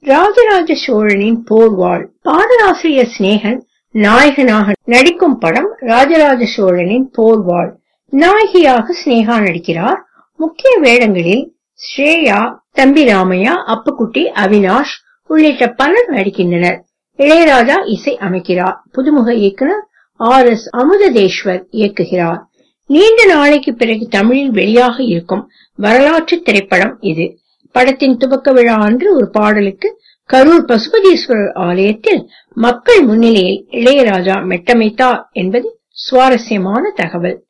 ராஜராஜ சோழனின் போர்வாள் பாடலாசிரியர் சிநேகன் நாயகனாக நடிக்கும் படம் ராஜராஜ சோழனின் போர்வாள் நாயகியாக சினேகா நடிக்கிறார் முக்கிய வேடங்களில் ஸ்ரேயா தம்பி ராமையா அப்புக்குட்டி அவினாஷ் உள்ளிட்ட பலர் நடிக்கின்றனர் இளையராஜா இசை அமைக்கிறார் புதுமுக இயக்குனர் ஆர் எஸ் அமுததேஸ்வர் இயக்குகிறார் நீண்ட நாளைக்கு பிறகு தமிழில் வெளியாக இருக்கும் வரலாற்று திரைப்படம் இது படத்தின் துவக்க விழா அன்று ஒரு பாடலுக்கு கரூர் பசுபதீஸ்வரர் ஆலயத்தில் மக்கள் முன்னிலையில் இளையராஜா மெட்டமைத்தார் என்பது சுவாரஸ்யமான தகவல்